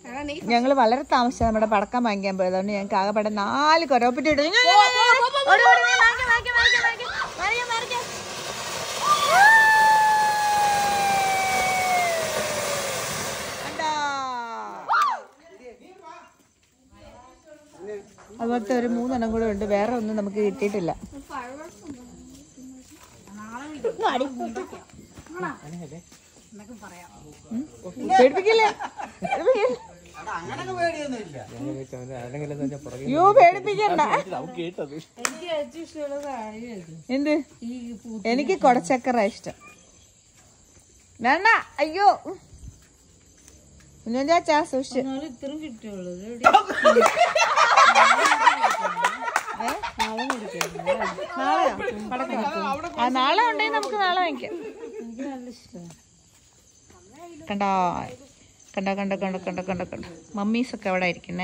എടാ നീ ഞങ്ങൾ വളരെ താമസിച്ചാണ് നമ്മുടെ പടക്കം വാങ്ങിക്കാൻ പോയത് അതുകൊണ്ട് ഞങ്ങൾക്ക് ആകെപ്പാടെ നാല് കൊരോപ്പറ്റി ഇട്ടു ഇങ്ങ് ഇങ്ങ് ഇങ്ങ് ഇങ്ങ്. ഓടി, ഓടി, ഇങ്ങ് മാറിക്ക്, മാറിക്ക്, മാറിക്ക്, മാറിക്ക്. മാറിക്ക്, മാറിക്ക്. കണ്ടോ? അതുപോലത്തെ ഒരു മൂന്നെണ്ണം കൂടെ ഉണ്ട് വേറെ ഒന്നും നമുക്ക് കിട്ടിയിട്ടില്ല ഉം? പേടിപ്പിക്കില്ലേ പേടിപ്പിക്കില്ലേ? അയ്യോ പേടിപ്പിക്കണ്ട എന്ത് എനിക്ക് കൊടച്ചക്കറ ഇഷ്ടം വേണ്ട അയ്യോ കുഞ്ഞൻ ചാച്ചാ സൂക്ഷിച്ച് ഇത്രയും കിട്ടുള്ളൂ ഏ? നാളെയോ പടക്കം ആ നാളെ ഉണ്ടെങ്കിൽ നമുക്ക് നാളെ വാങ്ങിക്കാം കണ്ടോ കണ്ടോ കണ്ടോ കണ്ടോ കണ്ടോ കണ്ടോ കണ്ടോ മമ്മീസ് ഒക്കെ അവിടെ ഇരിക്കുന്നേ